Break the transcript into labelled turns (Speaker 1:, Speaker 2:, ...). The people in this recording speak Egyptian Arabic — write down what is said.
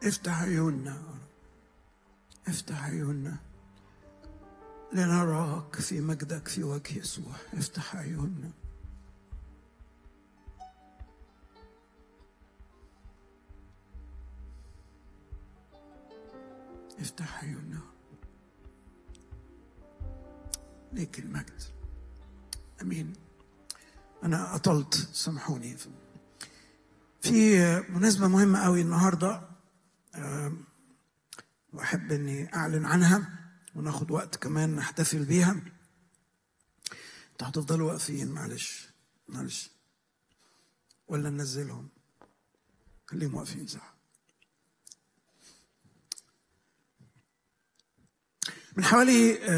Speaker 1: افتح عيوننا يا رب. افتح عيوننا لنراك في مجدك في وجه يسوع افتح عيوننا افتح عيوننا ليك المجد امين انا اطلت سامحوني في مناسبه مهمه قوي النهارده أم، واحب اني اعلن عنها وناخد وقت كمان نحتفل بيها انتوا هتفضلوا واقفين معلش معلش ولا ننزلهم خليهم واقفين صح من حوالي